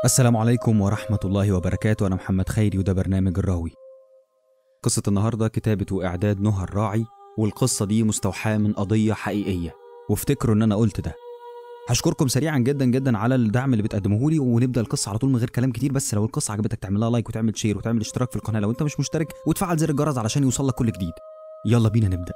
السلام عليكم ورحمة الله وبركاته أنا محمد خيري وده برنامج الراوي قصة النهاردة كتابة وإعداد نهى الراعي والقصة دي مستوحاة من قضية حقيقية وافتكروا إن أنا قلت ده هشكركم سريعا جدا جدا على الدعم اللي بتقدموه لي ونبدا القصه على طول من غير كلام كتير بس لو القصه عجبتك تعمل لها لايك وتعمل شير وتعمل اشتراك في القناه لو انت مش مشترك وتفعل زر الجرس علشان يوصلك كل جديد يلا بينا نبدا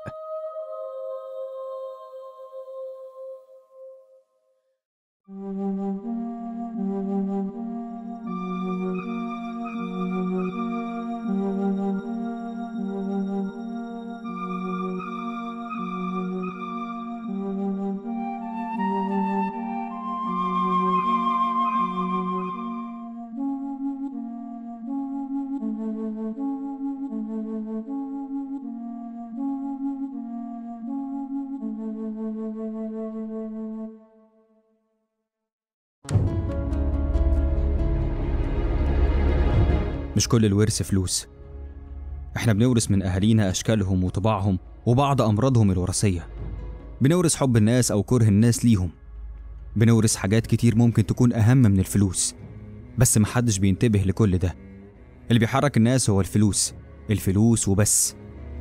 مش كل الورث فلوس احنا بنورث من اهالينا اشكالهم وطباعهم وبعض امراضهم الوراثيه بنورث حب الناس او كره الناس ليهم بنورث حاجات كتير ممكن تكون اهم من الفلوس بس محدش بينتبه لكل ده اللي بيحرك الناس هو الفلوس الفلوس وبس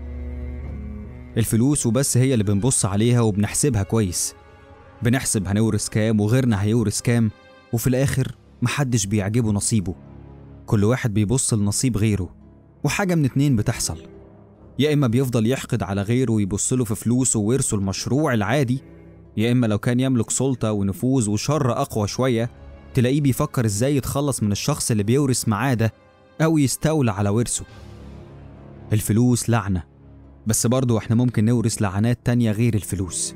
الفلوس وبس هي اللي بنبص عليها وبنحسبها كويس بنحسب هنورث كام وغيرنا هيورث كام وفي الاخر محدش بيعجبه نصيبه كل واحد بيبص لنصيب غيره وحاجة من اتنين بتحصل يا إما بيفضل يحقد على غيره ويبص له في فلوسه وورثه المشروع العادي يا إما لو كان يملك سلطة ونفوذ وشر أقوى شوية تلاقيه بيفكر إزاي يتخلص من الشخص اللي بيورث معاه ده أو يستولى على ورثه الفلوس لعنة بس برضه إحنا ممكن نورث لعنات تانية غير الفلوس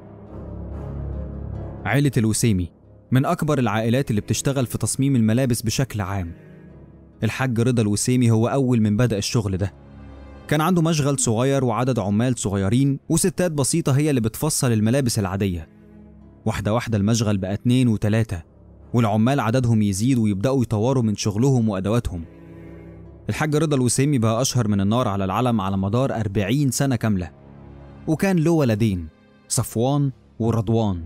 عيلة الوسيمي من أكبر العائلات اللي بتشتغل في تصميم الملابس بشكل عام الحاج رضا الوسيمي هو أول من بدأ الشغل ده كان عنده مشغل صغير وعدد عمال صغيرين وستات بسيطة هي اللي بتفصل الملابس العادية واحدة واحدة المشغل بقى اتنين وتلاتة والعمال عددهم يزيد ويبدأوا يطوروا من شغلهم وأدواتهم الحاج رضا الوسيمي بقى أشهر من النار على العلم على مدار أربعين سنة كاملة وكان له ولدين صفوان ورضوان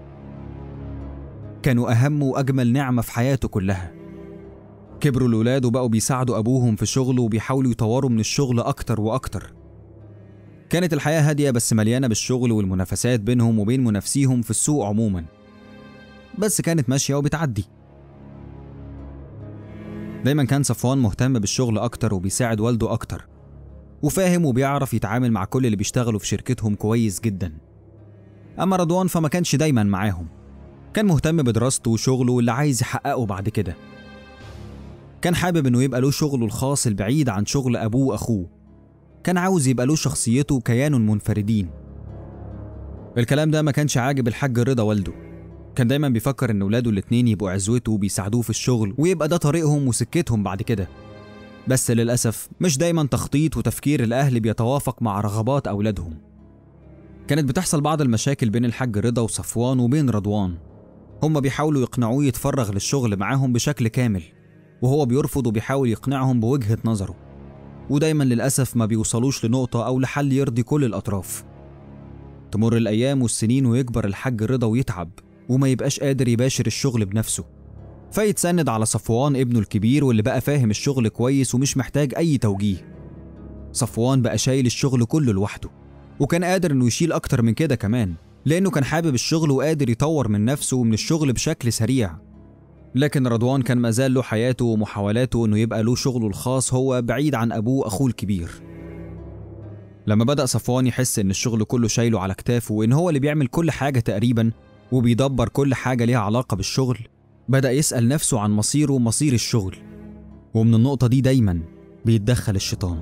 كانوا أهم وأجمل نعمة في حياته كلها كبروا الولاد وبقوا بيساعدوا أبوهم في شغله وبيحاولوا يطوروا من الشغل أكتر وأكتر كانت الحياة هادية بس مليانة بالشغل والمنافسات بينهم وبين منافسيهم في السوق عموما بس كانت ماشية وبتعدي دايما كان صفوان مهتم بالشغل أكتر وبيساعد والده أكتر وفاهم وبيعرف يتعامل مع كل اللي بيشتغلوا في شركتهم كويس جدا أما رضوان فما كانش دايما معاهم كان مهتم بدراسته وشغله واللي عايز يحققه بعد كده كان حابب انه يبقى له شغله الخاص البعيد عن شغل ابوه واخوه كان عاوز يبقى له شخصيته وكيانه منفردين الكلام ده ما كانش عاجب الحاج رضا والده كان دايما بيفكر ان ولاده الاتنين يبقوا عزوته وبيساعدوه في الشغل ويبقى ده طريقهم وسكتهم بعد كده بس للأسف مش دايما تخطيط وتفكير الأهل بيتوافق مع رغبات أولادهم كانت بتحصل بعض المشاكل بين الحاج رضا وصفوان وبين رضوان هما بيحاولوا يقنعوه يتفرغ للشغل معاهم بشكل كامل وهو بيرفض وبيحاول يقنعهم بوجهة نظره ودايما للأسف ما بيوصلوش لنقطة أو لحل يرضي كل الأطراف تمر الأيام والسنين ويكبر الحاج رضا ويتعب وما يبقاش قادر يباشر الشغل بنفسه فيتسند على صفوان ابنه الكبير واللي بقى فاهم الشغل كويس ومش محتاج أي توجيه صفوان بقى شايل الشغل كله لوحده وكان قادر إنه يشيل أكتر من كده كمان لأنه كان حابب الشغل وقادر يطور من نفسه ومن الشغل بشكل سريع لكن رضوان كان مازال له حياته ومحاولاته انه يبقى له شغله الخاص هو بعيد عن ابوه اخوه الكبير لما بدأ صفوان يحس ان الشغل كله شايله على كتافه وان هو اللي بيعمل كل حاجة تقريبا وبيدبر كل حاجة ليها علاقة بالشغل بدأ يسأل نفسه عن مصيره ومصير الشغل ومن النقطة دي دايما بيتدخل الشيطان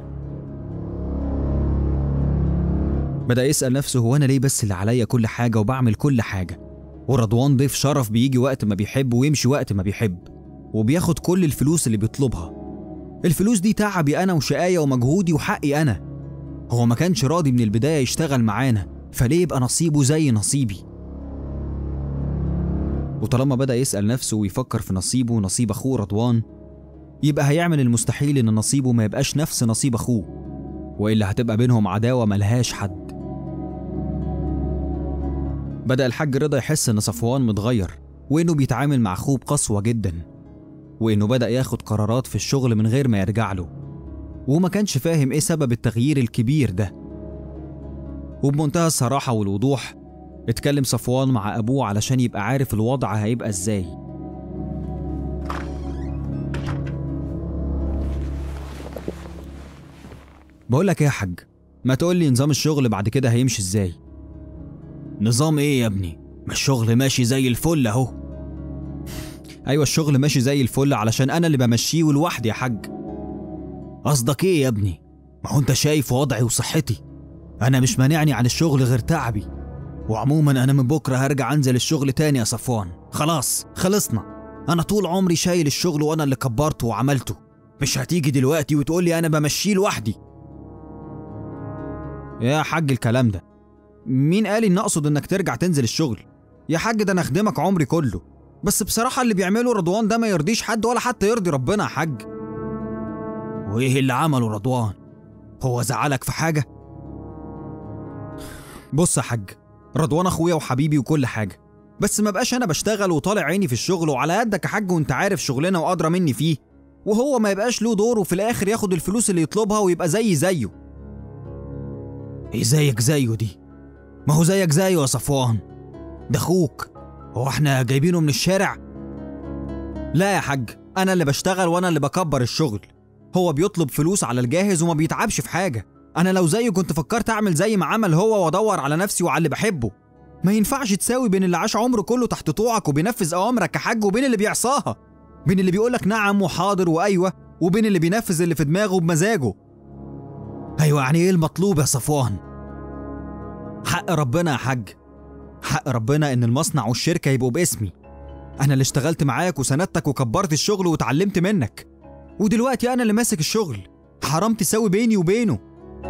بدأ يسأل نفسه هو أنا ليه بس اللي عليا كل حاجة وبعمل كل حاجة ورضوان ضيف شرف بيجي وقت ما بيحب ويمشي وقت ما بيحب وبياخد كل الفلوس اللي بيطلبها الفلوس دي تعبي أنا وشقاية ومجهودي وحقي أنا هو ما كانش راضي من البداية يشتغل معانا فليه يبقى نصيبه زي نصيبي وطالما بدأ يسأل نفسه ويفكر في نصيبه ونصيب أخوه رضوان يبقى هيعمل المستحيل إن نصيبه ما يبقاش نفس نصيب أخوه وإلا هتبقى بينهم عداوة ملهاش حد بدأ الحاج رضا يحس إن صفوان متغير وإنه بيتعامل مع أخوه بقسوة جدا وإنه بدأ ياخد قرارات في الشغل من غير ما يرجع له وما كانش فاهم إيه سبب التغيير الكبير ده وبمنتهى الصراحة والوضوح اتكلم صفوان مع أبوه علشان يبقى عارف الوضع هيبقى إزاي بقولك إيه يا حاج ما تقولي نظام الشغل بعد كده هيمشي إزاي نظام ايه يا ابني ما الشغل ماشي زي الفل اهو أيوة الشغل ماشي زي الفل علشان أنا اللي بمشيه ولوحدي يا حاج قصدك ايه يا ابني ما هو انت شايف وضعي وصحتي أنا مش مانعني عن الشغل غير تعبي وعموما انا من بكره هرجع انزل الشغل تاني يا صفوان خلاص خلصنا انا طول عمري شايل الشغل وانا اللي كبرته وعملته مش هتيجي دلوقتي وتقولي انا بمشيه لوحدي يا حاج الكلام ده مين قال إن أقصد إنك ترجع تنزل الشغل يا حاج ده أنا أخدمك عمري كله بس بصراحة اللي بيعمله رضوان ده ما يرضيش حد ولا حتى يرضي ربنا يا حاج وايه اللي عمله رضوان هو زعلك في حاجه بص يا حاج رضوان اخويا وحبيبي وكل حاجه بس ما بقاش انا بشتغل وطالع عيني في الشغل وعلى قدك يا حاج وانت عارف شغلنا وادرى مني فيه وهو ما يبقاش له دور وفي الاخر ياخد الفلوس اللي يطلبها ويبقى زي زيه ايه زيك زيه دي ما هو زيك زيه يا صفوان ده اخوك هو احنا جايبينه من الشارع لا يا حاج انا اللي بشتغل وانا اللي بكبر الشغل هو بيطلب فلوس على الجاهز وما بيتعبش في حاجه انا لو زيه كنت فكرت اعمل زي ما عمل هو وادور على نفسي وعلى اللي بحبه ما ينفعش تساوي بين اللي عاش عمره كله تحت طوعك وبينفذ اوامرك يا حاج وبين اللي بيعصاها بين اللي بيقولك نعم وحاضر وايوه وبين اللي بينفذ اللي في دماغه بمزاجه ايوه يعني ايه المطلوب يا صفوان حق ربنا يا حاج حق ربنا ان المصنع والشركه يبقوا باسمي انا اللي اشتغلت معاك وسندتك وكبرت الشغل واتعلمت منك ودلوقتي انا اللي ماسك الشغل حرام تساوي بيني وبينه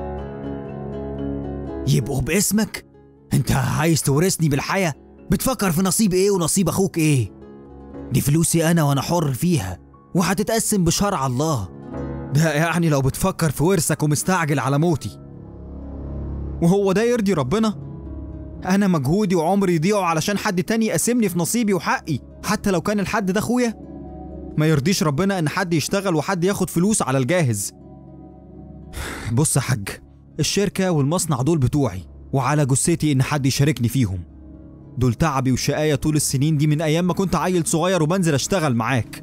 يبقوا باسمك انت عايز تورثني بالحياة بتفكر في نصيب ايه ونصيب اخوك ايه دي فلوسي انا وانا حر فيها وهتتقسم بشرع الله ده يعني لو بتفكر في ورثك ومستعجل على موتي وهو ده يرضي ربنا انا مجهودي وعمري يضيعوا علشان حد تاني يقسمني في نصيبي وحقي حتى لو كان الحد ده اخويا ما يرضيش ربنا ان حد يشتغل وحد ياخد فلوس على الجاهز بص يا حاج الشركة والمصنع دول بتوعي وعلى جثتي ان حد يشاركني فيهم دول تعبي وشقاية طول السنين دي من ايام ما كنت عيل صغير وبنزل اشتغل معاك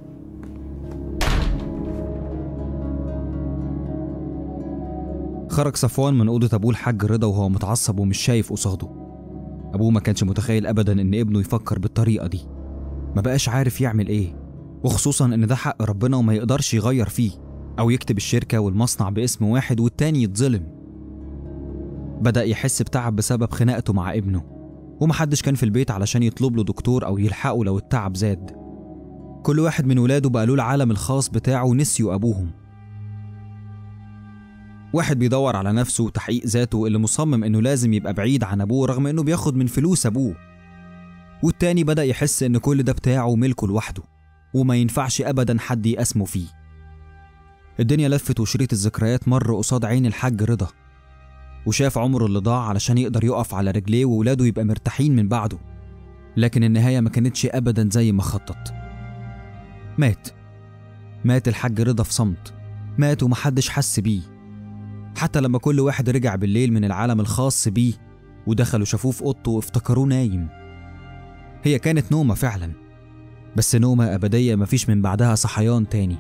خرج صفوان من أوضة أبوه الحاج رضا وهو متعصب ومش شايف قصاده أبوه ما كانش متخيل أبدا إن ابنه يفكر بالطريقة دي ما بقاش عارف يعمل إيه وخصوصا إن ده حق ربنا وما يقدرش يغير فيه أو يكتب الشركة والمصنع باسم واحد والتاني يتظلم بدأ يحس بتعب بسبب خناقته مع ابنه ومحدش كان في البيت علشان يطلب له دكتور أو يلحقه لو التعب زاد كل واحد من ولاده بقى له العالم الخاص بتاعه ونسيوا أبوهم واحد بيدور على نفسه وتحقيق ذاته اللي مصمم انه لازم يبقى بعيد عن ابوه رغم انه بياخد من فلوس ابوه والتاني بدأ يحس ان كل ده بتاعه وملكه لوحده وما ينفعش ابدا حد يقسمه فيه الدنيا لفت وشريط الذكريات مر قصاد عين الحاج رضا وشاف عمره اللي ضاع علشان يقدر يقف على رجليه وولاده يبقى مرتاحين من بعده لكن النهاية ما كانتش أبدا زي ما خطط مات مات الحاج رضا في صمت مات ومحدش حس بيه حتى لما كل واحد رجع بالليل من العالم الخاص بيه ودخلوا شافوه في اوضته وافتكروه نايم هي كانت نومة فعلا بس نومة أبدية مفيش من بعدها صحيان تاني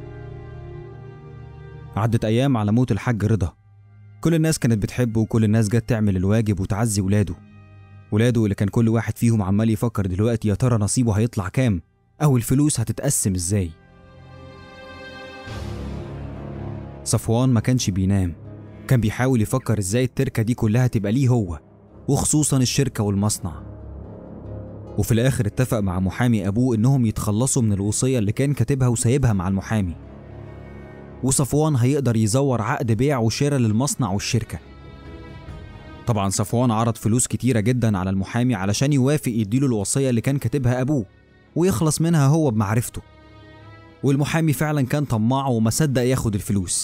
عدت أيام على موت الحاج رضا كل الناس كانت بتحبه وكل الناس جت تعمل الواجب وتعزي ولاده ولاده اللي كان كل واحد فيهم عمال يفكر دلوقتي يا ترى نصيبه هيطلع كام أو الفلوس هتتقسم ازاي صفوان ما كانش بينام كان بيحاول يفكر ازاي التركة دي كلها تبقى ليه هو وخصوصا الشركة والمصنع وفي الآخر اتفق مع محامي أبوه إنهم يتخلصوا من الوصية اللي كان كاتبها وسايبها مع المحامي وصفوان هيقدر يزور عقد بيع وشراء للمصنع والشركة طبعا صفوان عرض فلوس كتيرة جدا على المحامي علشان يوافق يديله الوصية اللي كان كاتبها أبوه ويخلص منها هو بمعرفته والمحامي فعلا كان طماع وما صدق ياخد الفلوس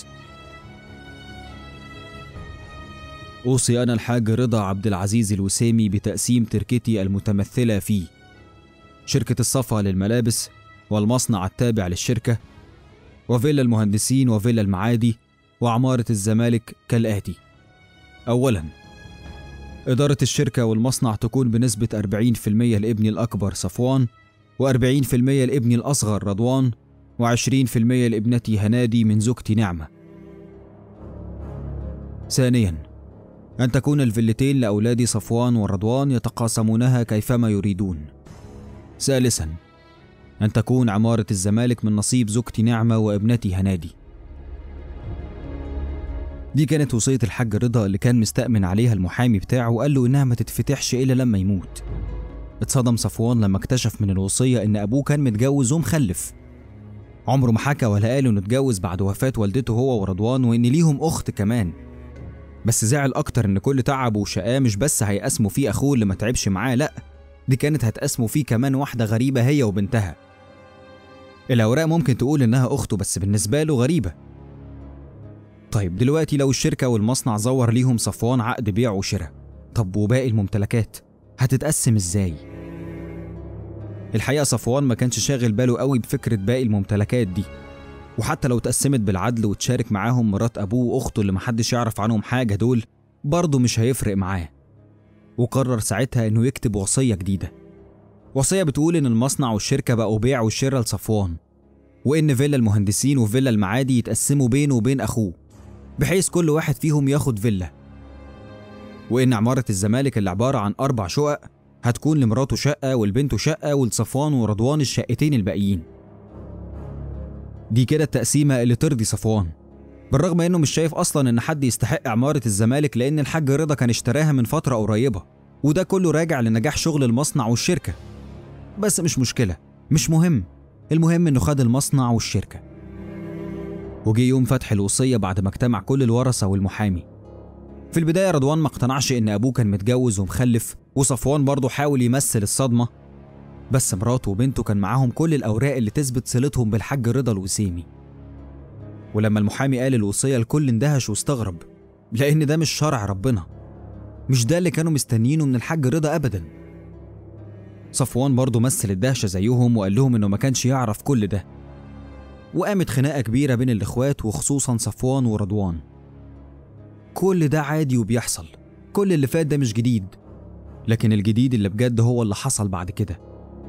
أوصي أنا الحاج رضا عبد العزيز الوسيمي بتقسيم تركتي المتمثلة في شركة الصفا للملابس والمصنع التابع للشركة وفيلا المهندسين وفيلا المعادي وعمارة الزمالك كالآتي أولا إدارة الشركة والمصنع تكون بنسبة 40% لابني الأكبر صفوان و40% لابني الأصغر رضوان و20% لابنتي هنادي من زوجتي نعمة ثانيا أن تكون الفيلتين لأولادي صفوان ورضوان يتقاسمونها كيفما يريدون ثالثا أن تكون عمارة الزمالك من نصيب زوجتي نعمة وابنتي هنادي دي كانت وصية الحاج رضا اللي كان مستأمن عليها المحامي بتاعه وقال له إنها ما تتفتحش إلا لما يموت اتصدم صفوان لما اكتشف من الوصية إن أبوه كان متجوز ومخلف عمره ما حكى ولا قال إنه اتجوز بعد وفاة والدته هو ورضوان وإن ليهم أخت كمان بس زعل أكتر إن كل تعبه وشقاه مش بس هيقسموا فيه أخوه اللي ما تعبش معاه لأ دي كانت هتقسموا فيه كمان واحدة غريبة هي وبنتها الأوراق ممكن تقول إنها أخته بس بالنسبة له غريبة طيب دلوقتي لو الشركة والمصنع زور ليهم صفوان عقد بيع وشراء طب وباقي الممتلكات هتتقسم ازاي؟ الحقيقة صفوان ما كانش شاغل باله قوي بفكرة باقي الممتلكات دي وحتى لو اتقسمت بالعدل وتشارك معاهم مرات أبوه وأخته اللي محدش يعرف عنهم حاجة دول برضه مش هيفرق معاه وقرر ساعتها إنه يكتب وصية جديدة وصية بتقول إن المصنع والشركة بقوا بيع وشراء لصفوان وإن فيلا المهندسين وفيلا المعادي يتقسموا بينه وبين أخوه بحيث كل واحد فيهم ياخد فيلا وإن عمارة الزمالك اللي عبارة عن أربع شقق هتكون لمراته شقة ولبنته شقة ولصفوان ورضوان الشقتين الباقيين دي كده التقسيمة اللي ترضي صفوان بالرغم انه مش شايف اصلا ان حد يستحق عمارة الزمالك لان الحاج رضا كان اشتراها من فترة قريبة وده كله راجع لنجاح شغل المصنع والشركة بس مش مشكلة مش مهم المهم انه خد المصنع والشركة وجي يوم فتح الوصية بعد ما اجتمع كل الورثة والمحامي في البداية رضوان ما اقتنعش إن أبوه كان متجوز ومخلف وصفوان برضه حاول يمثل الصدمة بس مراته وبنته كان معاهم كل الأوراق اللي تثبت صلتهم بالحاج رضا الوسيمي ولما المحامي قال الوصية الكل اندهش واستغرب لأن ده مش شرع ربنا مش ده اللي كانوا مستنيينه من الحاج رضا أبدا صفوان برضه مثل الدهشة زيهم وقال لهم إنه ما كانش يعرف كل ده وقامت خناقة كبيرة بين الإخوات وخصوصا صفوان ورضوان كل ده عادي وبيحصل كل اللي فات ده مش جديد لكن الجديد اللي بجد هو اللي حصل بعد كده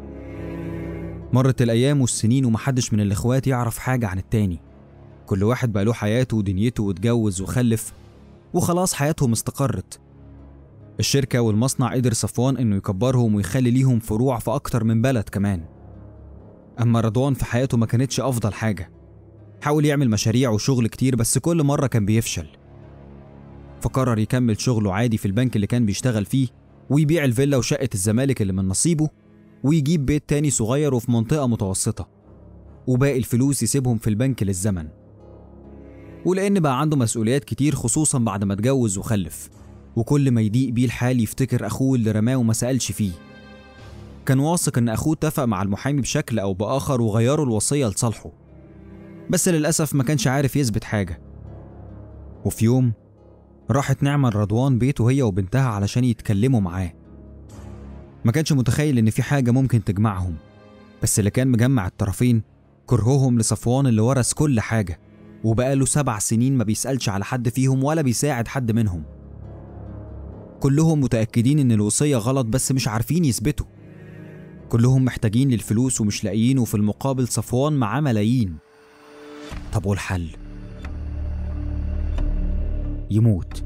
مرت الأيام والسنين ومحدش من الإخوات يعرف حاجة عن التاني كل واحد بقى له حياته ودنيته واتجوز وخلف وخلاص حياتهم استقرت الشركة والمصنع قدر صفوان إنه يكبرهم ويخلي ليهم فروع في أكتر من بلد كمان أما رضوان في حياته ما كانتش أفضل حاجة حاول يعمل مشاريع وشغل كتير بس كل مرة كان بيفشل فقرر يكمل شغله عادي في البنك اللي كان بيشتغل فيه ويبيع الفيلا وشقة الزمالك اللي من نصيبه ويجيب بيت تاني صغير وفي منطقة متوسطة وباقي الفلوس يسيبهم في البنك للزمن ولأن بقى عنده مسؤوليات كتير خصوصا بعد ما اتجوز وخلف وكل ما يضيق بيه الحال يفتكر أخوه اللي رماه وما سألش فيه كان واثق إن أخوه اتفق مع المحامي بشكل أو بآخر وغيروا الوصية لصالحه بس للأسف ما كانش عارف يثبت حاجة وفي يوم راحت نعمة رضوان بيته هي وبنتها علشان يتكلموا معاه ما كانش متخيل إن في حاجة ممكن تجمعهم بس اللي كان مجمع الطرفين كرههم لصفوان اللي ورث كل حاجة وبقاله سبع سنين ما بيسألش على حد فيهم ولا بيساعد حد منهم كلهم متأكدين إن الوصية غلط بس مش عارفين يثبتوا كلهم محتاجين للفلوس ومش لاقيين وفي المقابل صفوان معاه ملايين طب والحل يموت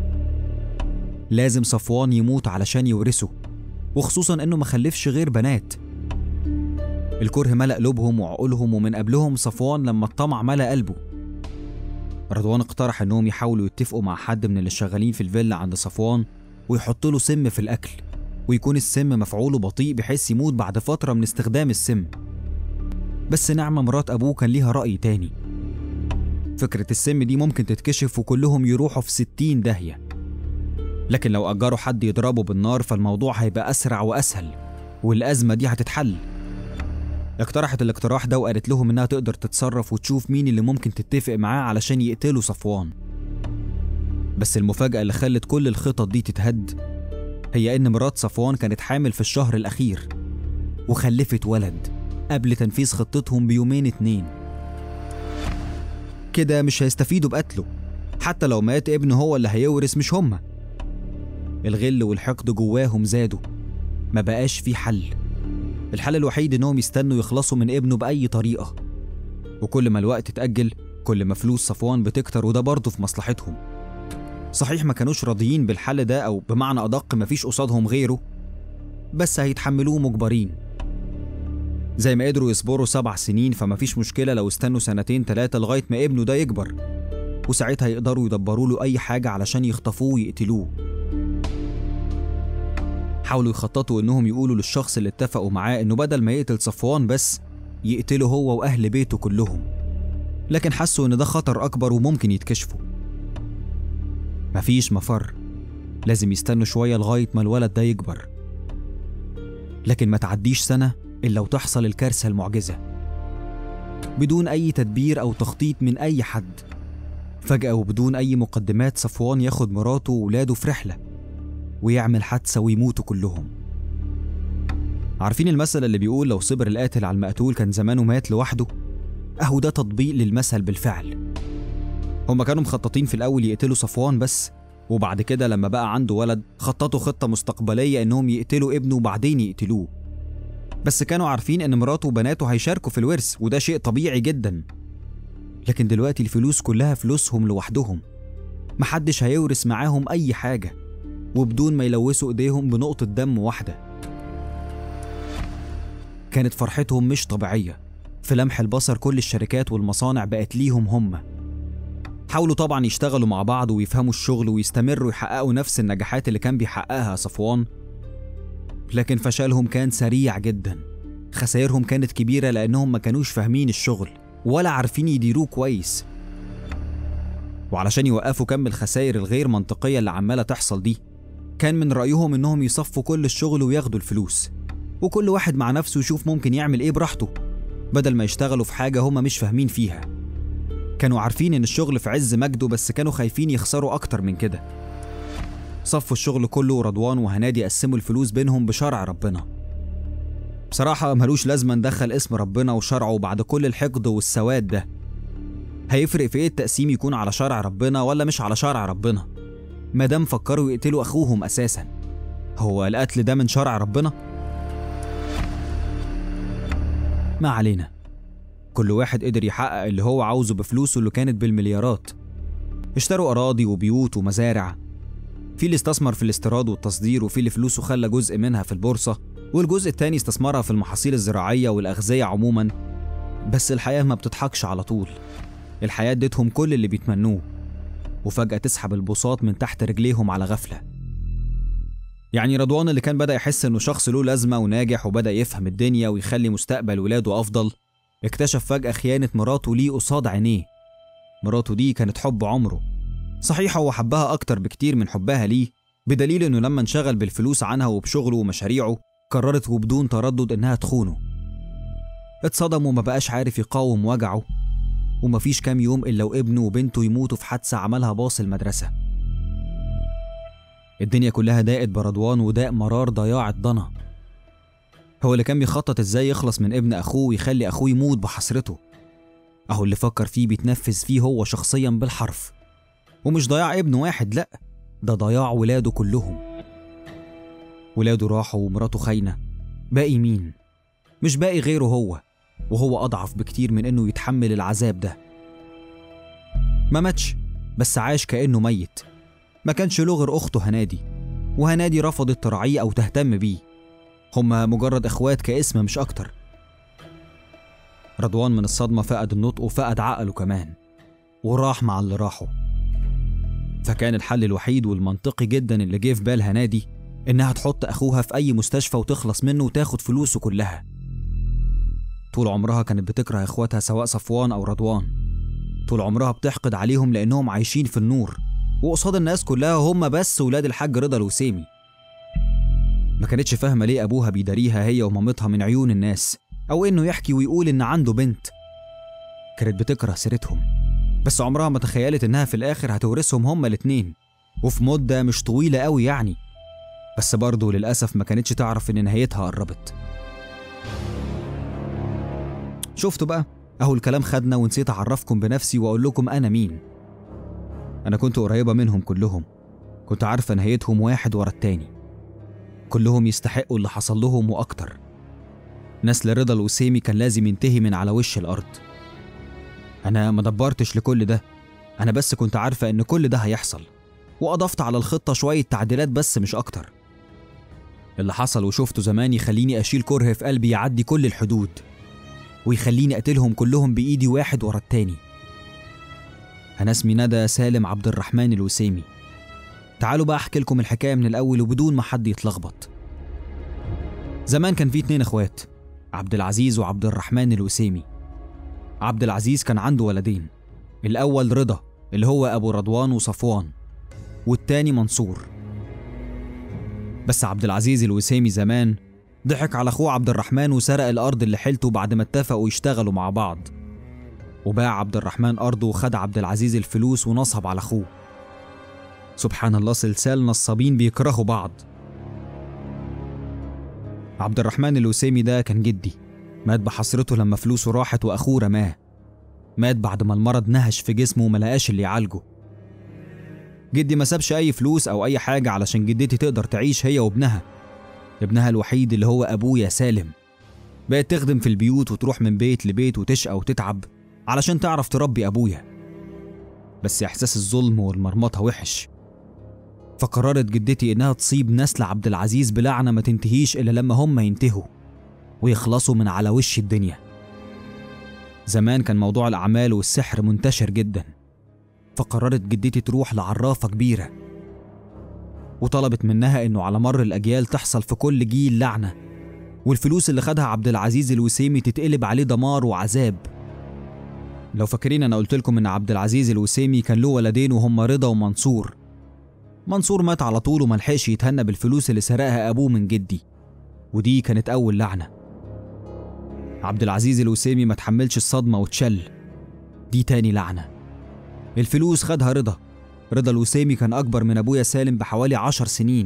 لازم صفوان يموت علشان يورثه وخصوصا انه ما خلفش غير بنات الكره ملأ قلوبهم وعقولهم ومن قبلهم صفوان لما الطمع ملأ قلبه رضوان اقترح انهم يحاولوا يتفقوا مع حد من اللي شغالين في الفيلا عند صفوان ويحط له سم في الاكل ويكون السم مفعوله بطيء بحيث يموت بعد فترة من استخدام السم بس نعمة مرات أبوه كان ليها رأي تاني فكرة السم دي ممكن تتكشف وكلهم يروحوا في ستين داهية لكن لو أجروا حد يضربه بالنار فالموضوع هيبقى أسرع وأسهل والأزمة دي هتتحل اقترحت الاقتراح ده وقالت لهم إنها تقدر تتصرف وتشوف مين اللي ممكن تتفق معاه علشان يقتلوا صفوان بس المفاجأة اللي خلت كل الخطط دي تتهد هي إن مرات صفوان كانت حامل في الشهر الأخير وخلفت ولد قبل تنفيذ خطتهم بيومين اتنين كده مش هيستفيدوا بقتله حتى لو مات ابنه هو اللي هيورث مش هما الغل والحقد جواهم زادوا ما بقاش في حل الحل الوحيد انهم يستنوا يخلصوا من ابنه بأي طريقة وكل ما الوقت اتأجل كل ما فلوس صفوان بتكتر وده برضه في مصلحتهم صحيح ما كانوش راضيين بالحل ده أو بمعنى أدق مفيش قصادهم غيره بس هيتحملوه مجبرين زي ما قدروا يصبروا سبع سنين فمفيش مشكلة لو استنوا سنتين تلاتة لغاية ما ابنه ده يكبر وساعتها يقدروا يدبروا له أي حاجة علشان يخطفوه ويقتلوه حاولوا يخططوا إنهم يقولوا للشخص اللي اتفقوا معاه إنه بدل ما يقتل صفوان بس يقتله هو وأهل بيته كلهم لكن حسوا إن ده خطر أكبر وممكن يتكشفوا مفيش مفر لازم يستنوا شوية لغاية ما الولد ده يكبر لكن ما تعديش سنة إلا وتحصل الكارثة المعجزة بدون أي تدبير أو تخطيط من أي حد فجأة وبدون أي مقدمات صفوان ياخد مراته وولاده في رحلة ويعمل حادثة ويموتوا كلهم عارفين المثل اللي بيقول لو صبر القاتل على المقتول كان زمانه مات لوحده أهو ده تطبيق للمثل بالفعل هما كانوا مخططين في الأول يقتلوا صفوان بس وبعد كده لما بقى عنده ولد خططوا خطة مستقبلية إنهم يقتلوا ابنه وبعدين يقتلوه بس كانوا عارفين إن مراته وبناته هيشاركوا في الورث وده شيء طبيعي جدا لكن دلوقتي الفلوس كلها فلوسهم لوحدهم محدش هيورث معاهم أي حاجة وبدون ما يلوثوا إيديهم بنقطة دم واحدة كانت فرحتهم مش طبيعية في لمح البصر كل الشركات والمصانع بقت ليهم هم حاولوا طبعا يشتغلوا مع بعض ويفهموا الشغل ويستمروا يحققوا نفس النجاحات اللي كان بيحققها صفوان لكن فشلهم كان سريع جدا خسائرهم كانت كبيرة لأنهم ما كانوش فاهمين الشغل ولا عارفين يديروه كويس وعلشان يوقفوا كم الخسائر الغير منطقية اللي عمالة تحصل دي كان من رأيهم إنهم يصفوا كل الشغل وياخدوا الفلوس وكل واحد مع نفسه يشوف ممكن يعمل إيه براحته بدل ما يشتغلوا في حاجة هما مش فاهمين فيها كانوا عارفين إن الشغل في عز مجده بس كانوا خايفين يخسروا أكتر من كده صفوا الشغل كله ورضوان وهنادي قسموا الفلوس بينهم بشرع ربنا بصراحة ملوش لازمة ندخل اسم ربنا وشرعه بعد كل الحقد والسواد ده هيفرق في ايه التقسيم يكون على شرع ربنا ولا مش على شرع ربنا مادام فكروا يقتلوا اخوهم اساسا هو القتل ده من شرع ربنا ما علينا كل واحد قدر يحقق اللي هو عاوزه بفلوسه اللي كانت بالمليارات اشتروا اراضي وبيوت ومزارع في اللي استثمر في الاستيراد والتصدير وفي اللي فلوسه خلى جزء منها في البورصة والجزء التاني استثمرها في المحاصيل الزراعية والأغذية عموما بس الحياة ما بتضحكش على طول الحياة ادتهم كل اللي بيتمنوه وفجأة تسحب البساط من تحت رجليهم على غفلة يعني رضوان اللي كان بدأ يحس إنه شخص له لازمة وناجح وبدأ يفهم الدنيا ويخلي مستقبل ولاده أفضل اكتشف فجأة خيانة مراته ليه قصاد عينيه مراته دي كانت حب عمره صحيح هو حبها أكتر بكتير من حبها ليه بدليل إنه لما انشغل بالفلوس عنها وبشغله ومشاريعه قررت وبدون تردد إنها تخونه اتصدم وما بقاش عارف يقاوم وجعه ومفيش كام يوم إلا وابنه وبنته يموتوا في حادثة عملها باص المدرسة الدنيا كلها ضاقت برضوان وضاق مرار ضياع ضنا هو اللي كان بيخطط ازاي يخلص من ابن اخوه ويخلي اخوه يموت بحسرته اهو اللي فكر فيه بيتنفذ فيه هو شخصيا بالحرف ومش ضياع ابن واحد لأ ده ضياع ولاده كلهم ولاده راحوا ومراته خاينة باقي مين؟ مش باقي غيره هو وهو أضعف بكتير من إنه يتحمل العذاب ده ما ماتش بس عاش كأنه ميت ما كانش له غير أخته هنادي وهنادي رفضت تراعيه أو تهتم بيه هما مجرد إخوات كاسم مش أكتر رضوان من الصدمة فقد النطق وفقد عقله كمان وراح مع اللي راحوا فكان الحل الوحيد والمنطقي جدا اللي جه في بال هنادي إنها تحط أخوها في أي مستشفى وتخلص منه وتاخد فلوسه كلها طول عمرها كانت بتكره إخواتها سواء صفوان أو رضوان طول عمرها بتحقد عليهم لأنهم عايشين في النور وقصاد الناس كلها هم بس ولاد الحاج رضا الوسيمي ما كانتش فاهمة ليه أبوها بيداريها هي ومامتها من عيون الناس أو إنه يحكي ويقول إن عنده بنت كانت بتكره سيرتهم بس عمرها ما تخيلت إنها في الآخر هتورثهم هما الاتنين وفي مدة مش طويلة قوي يعني بس برضه للأسف ما كانتش تعرف إن نهايتها قربت شفتوا بقى اهو الكلام خدنا ونسيت اعرفكم بنفسي واقول لكم انا مين انا كنت قريبه منهم كلهم كنت عارفه نهايتهم واحد ورا التاني كلهم يستحقوا اللي حصل لهم واكتر نسل رضا الوسيمي كان لازم ينتهي من على وش الارض انا ما دبرتش لكل ده انا بس كنت عارفه ان كل ده هيحصل واضفت على الخطه شويه تعديلات بس مش اكتر اللي حصل وشفته زمان يخليني اشيل كره في قلبي يعدي كل الحدود ويخليني اقتلهم كلهم بايدي واحد ورا التاني انا اسمي ندى سالم عبد الرحمن الوسيمي تعالوا بقى احكي لكم الحكايه من الاول وبدون ما حد يتلخبط زمان كان في اتنين اخوات عبد العزيز وعبد الرحمن الوسيمي عبد العزيز كان عنده ولدين الاول رضا اللي هو ابو رضوان وصفوان والتاني منصور بس عبد العزيز الوسيمي زمان ضحك على اخوه عبد الرحمن وسرق الارض اللي حيلته بعد ما اتفقوا يشتغلوا مع بعض وباع عبد الرحمن ارضه وخد عبد العزيز الفلوس ونصب على اخوه سبحان الله سلسال نصابين بيكرهوا بعض عبد الرحمن الوسيمي ده كان جدي مات بحسرته لما فلوسه راحت واخوه رماه مات بعد ما المرض نهش في جسمه وملقاش اللي يعالجه جدي ما سابش اي فلوس او اي حاجه علشان جدتي تقدر تعيش هي وابنها ابنها الوحيد اللي هو ابويا سالم بقت تخدم في البيوت وتروح من بيت لبيت وتشقى وتتعب علشان تعرف تربي ابويا بس احساس الظلم والمرمطه وحش فقررت جدتي انها تصيب نسل عبد العزيز بلعنه ما تنتهيش الا لما هم ينتهوا ويخلصوا من على وش الدنيا زمان كان موضوع الاعمال والسحر منتشر جدا فقررت جدتي تروح لعرافه كبيره وطلبت منها انه على مر الاجيال تحصل في كل جيل لعنه والفلوس اللي خدها عبد العزيز الوسيمي تتقلب عليه دمار وعذاب لو فاكرين انا قلت لكم ان عبد العزيز الوسيمي كان له ولدين وهم رضا ومنصور منصور مات على طول وملحقش يتهنى بالفلوس اللي سرقها ابوه من جدي ودي كانت اول لعنه عبد العزيز الوسيمي ما تحملش الصدمه واتشل دي تاني لعنه الفلوس خدها رضا رضا الوسيمي كان أكبر من أبويا سالم بحوالي عشر سنين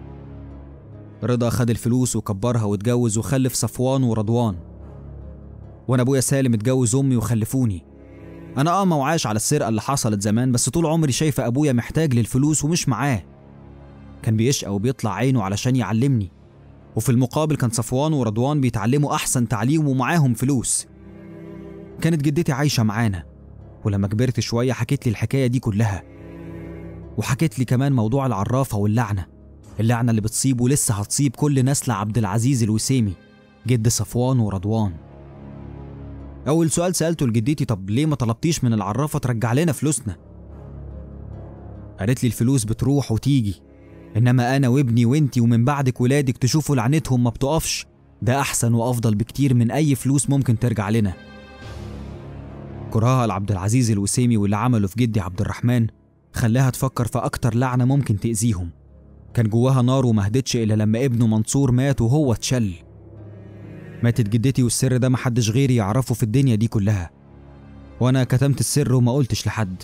رضا خد الفلوس وكبرها واتجوز وخلف صفوان ورضوان وأنا أبويا سالم اتجوز أمي وخلفوني أنا آه ما وعاش على السرقة اللي حصلت زمان بس طول عمري شايفة أبويا محتاج للفلوس ومش معاه كان بيشقى وبيطلع عينه علشان يعلمني وفي المقابل كان صفوان ورضوان بيتعلموا أحسن تعليم ومعاهم فلوس كانت جدتي عايشة معانا ولما كبرت شوية حكيت لي الحكاية دي كلها وحكيت لي كمان موضوع العرافة واللعنة اللعنة اللي بتصيب ولسه هتصيب كل نسل عبد العزيز الوسيمي جد صفوان ورضوان أول سؤال سألته لجدتي طب ليه ما طلبتيش من العرافة ترجع لنا فلوسنا قالت لي الفلوس بتروح وتيجي إنما أنا وابني وإنتي ومن بعدك ولادك تشوفوا لعنتهم ما بتقفش ده أحسن وأفضل بكتير من أي فلوس ممكن ترجع لنا كرهها لعبد العزيز الوسيمي واللي عمله في جدي عبد الرحمن خلاها تفكر في أكتر لعنة ممكن تأذيهم كان جواها نار وما هدتش إلا لما ابنه منصور مات وهو اتشل ماتت جدتي والسر ده محدش غيري يعرفه في الدنيا دي كلها وأنا كتمت السر وما قلتش لحد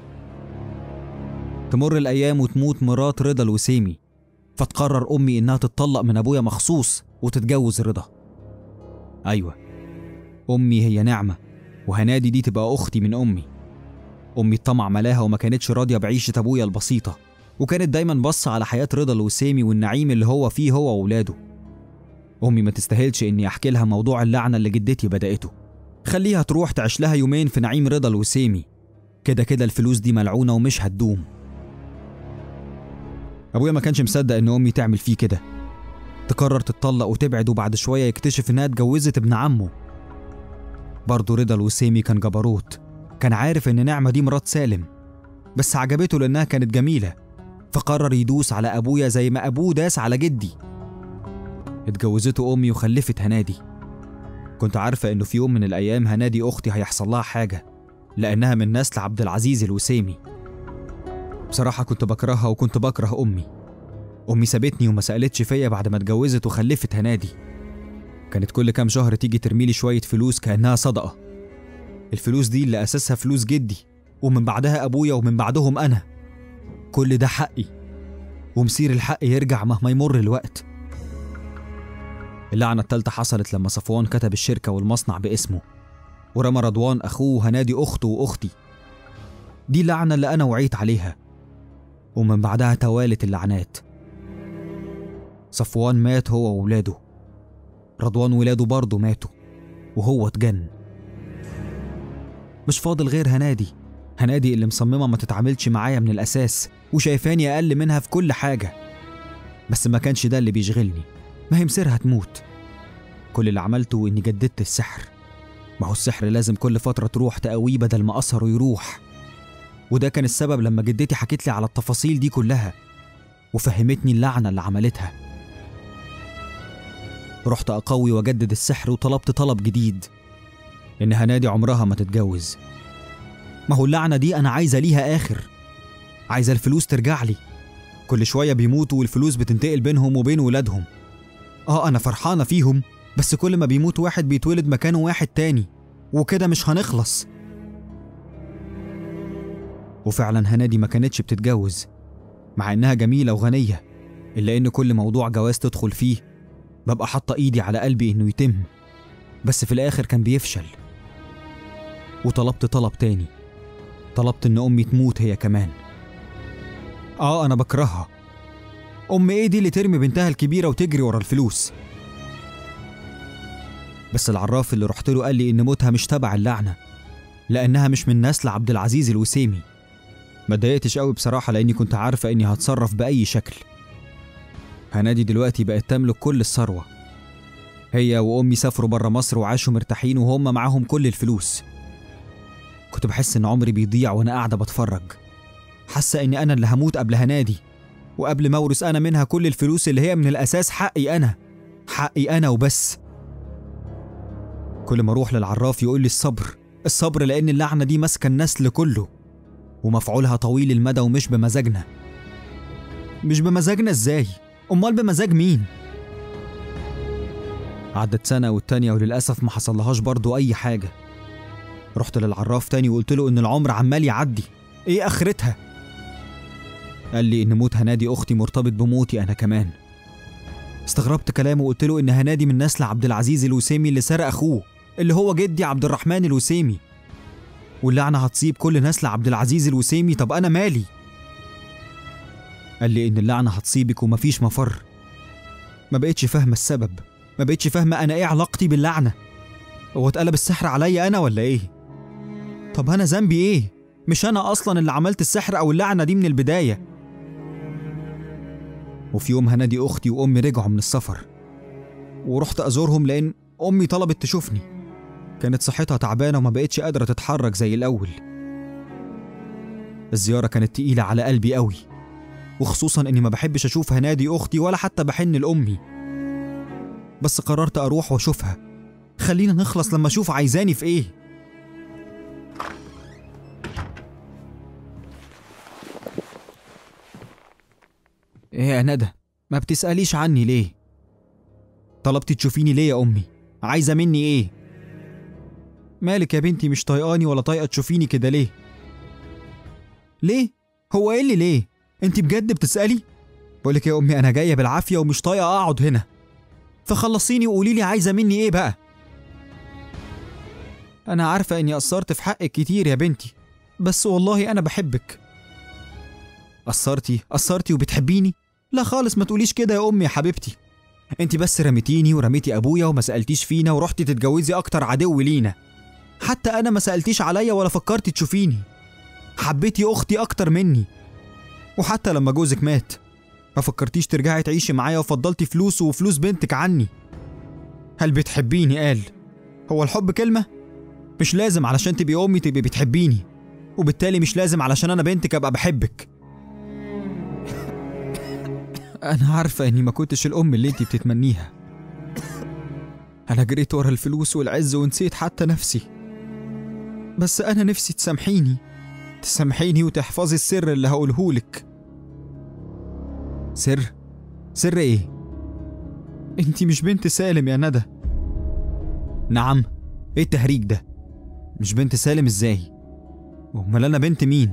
تمر الأيام وتموت مرات رضا الوسيمي فتقرر أمي إنها تتطلق من أبويا مخصوص وتتجوز رضا أيوة أمي هي نعمة وهنادي دي تبقى أختي من أمي أمي الطمع ملاها وما كانتش راضية بعيشة أبويا البسيطة وكانت دايما باصة على حياة رضا الوسيمي والنعيم اللي هو فيه هو وولاده أمي ما تستاهلش إني أحكي لها موضوع اللعنة اللي جدتي بدأته خليها تروح تعيش لها يومين في نعيم رضا الوسيمي كده كده الفلوس دي ملعونة ومش هتدوم أبويا ما كانش مصدق إن أمي تعمل فيه كده تقرر تتطلق وتبعد وبعد شوية يكتشف إنها اتجوزت ابن عمه برضه رضا الوسيمي كان جبروت كان عارف إن نعمة دي مرات سالم بس عجبته لأنها كانت جميلة فقرر يدوس على أبويا زي ما أبوه داس على جدي اتجوزته أمي وخلفت هنادي كنت عارفة إنه في يوم من الأيام هنادي أختي هيحصل لها حاجة لأنها من نسل عبد العزيز الوسيمي بصراحة كنت بكرهها وكنت بكره أمي أمي سابتني وما سألتش فيا بعد ما اتجوزت وخلفت هنادي كانت كل كام شهر تيجي ترميلي شوية فلوس كأنها صدقة الفلوس دي اللي أساسها فلوس جدي ومن بعدها أبويا ومن بعدهم أنا كل ده حقي ومصير الحق يرجع مهما يمر الوقت اللعنة التالتة حصلت لما صفوان كتب الشركة والمصنع باسمه ورمى رضوان أخوه وهنادي أخته وأختي دي اللعنة اللي أنا وعيت عليها ومن بعدها توالت اللعنات صفوان مات هو وولاده رضوان ولاده برضه ماتوا وهو اتجن مش فاضل غير هنادي هنادي اللي مصممة ما تتعاملش معايا من الأساس وشايفاني أقل منها في كل حاجة بس ما كانش ده اللي بيشغلني ما هي مصيرها تموت كل اللي عملته إني جددت السحر ما هو السحر لازم كل فترة تروح تقويه بدل ما أثره يروح وده كان السبب لما جدتي حكت لي على التفاصيل دي كلها وفهمتني اللعنة اللي عملتها رحت أقوي وأجدد السحر وطلبت طلب جديد إن هنادي عمرها ما تتجوز ما هو اللعنة دي أنا عايزة ليها آخر عايزة الفلوس ترجع لي كل شوية بيموتوا والفلوس بتنتقل بينهم وبين ولادهم آه أنا فرحانة فيهم بس كل ما بيموت واحد بيتولد مكانه واحد تاني وكده مش هنخلص وفعلا هنادي ما كانتش بتتجوز مع إنها جميلة وغنية إلا إن كل موضوع جواز تدخل فيه ببقى حاطة إيدي على قلبي إنه يتم بس في الآخر كان بيفشل وطلبت طلب تاني طلبت إن أمي تموت هي كمان آه أنا بكرهها أم إيه دي اللي ترمي بنتها الكبيرة وتجري ورا الفلوس بس العراف اللي رحت له قال لي إن موتها مش تبع اللعنة لأنها مش من نسل عبد العزيز الوسيمي ما اتضايقتش قوي بصراحة لأني كنت عارفة إني هتصرف بأي شكل هنادي دلوقتي بقت تملك كل الثروة هي وأمي سافروا برا مصر وعاشوا مرتاحين وهم معاهم كل الفلوس كنت بحس إن عمري بيضيع وأنا قاعدة بتفرج حاسة إني أنا اللي هموت قبل هنادي وقبل ما أورث أنا منها كل الفلوس اللي هي من الأساس حقي أنا حقي أنا وبس كل ما أروح للعراف يقول لي الصبر الصبر لأن اللعنة دي ماسكة النسل كله ومفعولها طويل المدى ومش بمزاجنا مش بمزاجنا ازاي امال بمزاج مين عدت سنة والتانية وللأسف ما حصلهاش برضو أي حاجة رحت للعراف تاني وقلت له إن العمر عمال يعدي إيه آخرتها؟ قال لي إن موت هنادي أختي مرتبط بموتي أنا كمان استغربت كلامه وقلت له إن هنادي من نسل عبد العزيز الوسيمي اللي سرق أخوه اللي هو جدي عبد الرحمن الوسيمي واللعنة هتصيب كل نسل عبد العزيز الوسيمي طب أنا مالي قال لي إن اللعنة هتصيبك ومفيش مفر ما بقتش فاهمة السبب ما بقتش فاهمة أنا إيه علاقتي باللعنة هو اتقلب السحر عليا أنا ولا إيه طب أنا ذنبي إيه مش أنا أصلا اللي عملت السحر أو اللعنة دي من البداية وفي يوم هنادي أختي وأمي رجعوا من السفر ورحت أزورهم لأن أمي طلبت تشوفني كانت صحتها تعبانة وما بقتش قادرة تتحرك زي الأول الزيارة كانت تقيلة على قلبي قوي وخصوصا إني ما بحبش أشوف هنادي أختي ولا حتى بحن لأمي بس قررت أروح وأشوفها خلينا نخلص لما أشوف عايزاني في إيه إيه يا ندى ما بتسأليش عني ليه طلبتي تشوفيني ليه يا أمي عايزة مني إيه مالك يا بنتي مش طايقاني ولا طايقة تشوفيني كده ليه ليه هو ايه اللي ليه انت بجد بتسألي بقولك يا امي انا جاية بالعافية ومش طايقة اقعد هنا فخلصيني وقولي لي عايزة مني ايه بقى انا عارفة اني قصرت في حقك كتير يا بنتي بس والله انا بحبك قصرتي قصرتي وبتحبيني لا خالص ما تقوليش كده يا امي يا حبيبتي انت بس رميتيني ورميتي ابويا وما سالتيش فينا ورحتي تتجوزي اكتر عدو لينا حتى انا ما سالتيش عليا ولا فكرتي تشوفيني حبيتي اختي اكتر مني وحتى لما جوزك مات ما فكرتيش ترجعي تعيشي معايا وفضلتي فلوسه وفلوس بنتك عني هل بتحبيني قال هو الحب كلمة؟ مش لازم علشان تبقي أمي تبقي بتحبيني وبالتالي مش لازم علشان أنا بنتك أبقى بحبك أنا عارفة إني ما كنتش الأم اللي أنتي بتتمنيها أنا جريت ورا الفلوس والعز ونسيت حتى نفسي بس أنا نفسي تسامحيني تسامحيني وتحفظي السر اللي هقولهولك سر؟ سر إيه؟ أنتي مش بنت سالم يا ندى نعم إيه التهريج ده؟ مش بنت سالم إزاي؟ أمال أنا بنت مين؟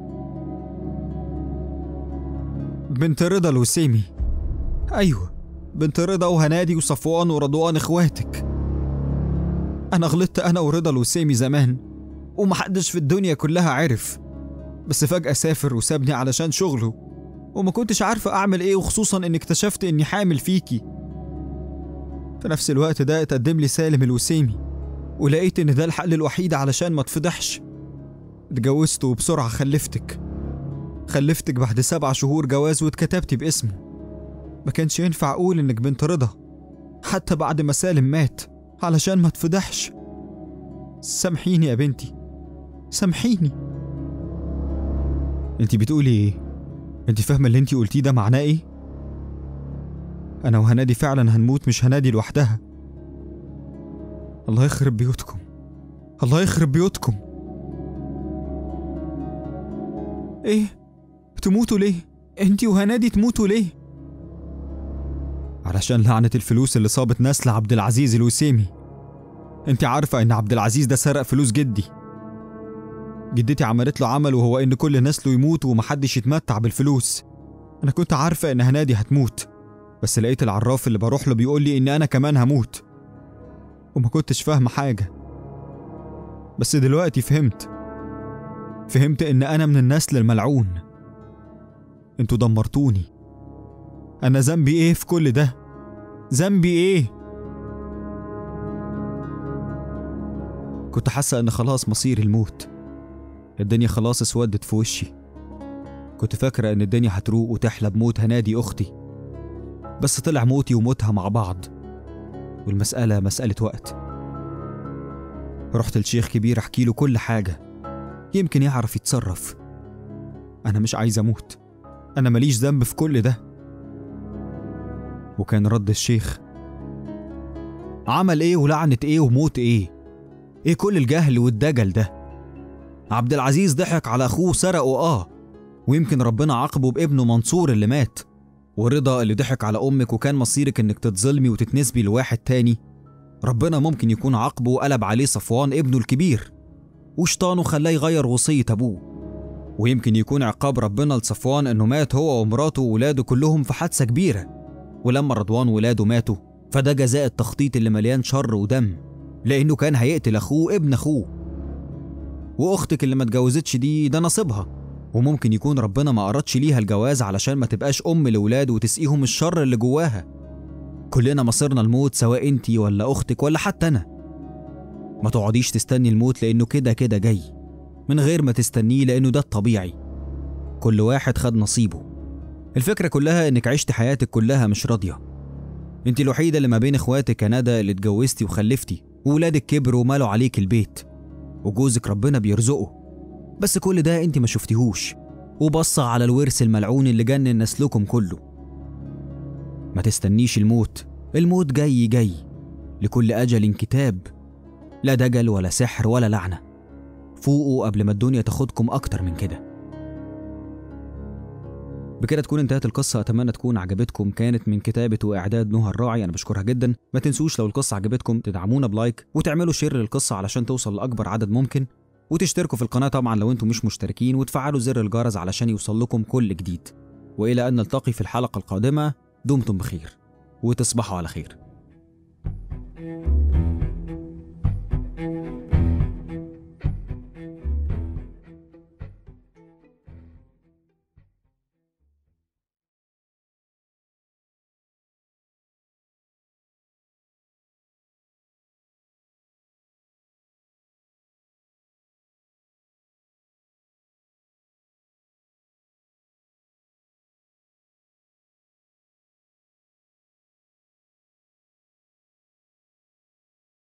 بنت رضا الوسيمي أيوه بنت رضا وهنادي وصفوان ورضوان إخواتك أنا غلطت أنا ورضا الوسيمي زمان ومحدش في الدنيا كلها عرف بس فجأة سافر وسابني علشان شغله وما كنتش عارفة أعمل إيه وخصوصا إني اكتشفت إني حامل فيكي في نفس الوقت ده اتقدم لي سالم الوسيمي ولقيت إن ده الحل الوحيد علشان ما اتفضحش اتجوزت وبسرعة خلفتك خلفتك بعد سبع شهور جواز واتكتبتي باسمه ما كانش ينفع أقول إنك بنت رضا حتى بعد ما سالم مات علشان ما تفضحش سامحيني يا بنتي سامحيني انت بتقولي ايه انت فاهمه اللي انت قلتيه ده معناه ايه انا وهنادي فعلا هنموت مش هنادي لوحدها الله يخرب بيوتكم الله يخرب بيوتكم ايه تموتوا ليه انت وهنادي تموتوا ليه علشان لعنة الفلوس اللي صابت نسل عبد العزيز الوسيمي انت عارفة ان عبد العزيز ده سرق فلوس جدي جدتي عملت له عمل وهو ان كل نسله يموت ومحدش يتمتع بالفلوس انا كنت عارفة ان هنادي هتموت بس لقيت العراف اللي بروح له بيقول لي ان انا كمان هموت وما كنتش فاهمة حاجة بس دلوقتي فهمت فهمت ان انا من النسل الملعون انتوا دمرتوني انا ذنبي ايه في كل ده ذنبي ايه كنت حاسة ان خلاص مصير الموت الدنيا خلاص اسودت في وشي كنت فاكرة ان الدنيا هتروق وتحلى بموت هنادي اختي بس طلع موتي وموتها مع بعض والمسألة مسألة وقت رحت لشيخ كبير احكي له كل حاجة يمكن يعرف يتصرف انا مش عايز اموت انا ماليش ذنب في كل ده وكان رد الشيخ عمل ايه ولعنة ايه وموت ايه ايه كل الجهل والدجل ده عبد العزيز ضحك على اخوه سرقه اه ويمكن ربنا عاقبه بابنه منصور اللي مات ورضا اللي ضحك على امك وكان مصيرك انك تتظلمي وتتنسبي لواحد تاني ربنا ممكن يكون عاقبه وقلب عليه صفوان ابنه الكبير وشطانه خلاه يغير وصية ابوه ويمكن يكون عقاب ربنا لصفوان انه مات هو ومراته وولاده كلهم في حادثة كبيرة ولما رضوان ولاده ماتوا فده جزاء التخطيط اللي مليان شر ودم لانه كان هيقتل اخوه ابن اخوه واختك اللي ما اتجوزتش دي ده نصيبها وممكن يكون ربنا ما أردش ليها الجواز علشان ما تبقاش أم لولاد وتسقيهم الشر اللي جواها كلنا مصيرنا الموت سواء انتي ولا أختك ولا حتى أنا ما تقعديش تستني الموت لأنه كده كده جاي من غير ما تستنيه لأنه ده الطبيعي كل واحد خد نصيبه الفكرة كلها إنك عشت حياتك كلها مش راضية انت الوحيدة اللي ما بين اخواتك يا ندى اللي اتجوزتي وخلفتي وولادك كبروا ومالوا عليك البيت وجوزك ربنا بيرزقه بس كل ده انت ما شفتيهوش وبص على الورث الملعون اللي جنن نسلكم كله ما تستنيش الموت الموت جاي جاي لكل أجل كتاب لا دجل ولا سحر ولا لعنة فوقوا قبل ما الدنيا تاخدكم أكتر من كده بكده تكون انتهت القصة أتمنى تكون عجبتكم كانت من كتابة وإعداد نهى الراعي أنا بشكرها جدا ما تنسوش لو القصة عجبتكم تدعمونا بلايك وتعملوا شير للقصة علشان توصل لأكبر عدد ممكن وتشتركوا في القناة طبعا لو انتم مش مشتركين وتفعلوا زر الجرس علشان يوصل لكم كل جديد وإلى أن نلتقي في الحلقة القادمة دمتم بخير وتصبحوا على خير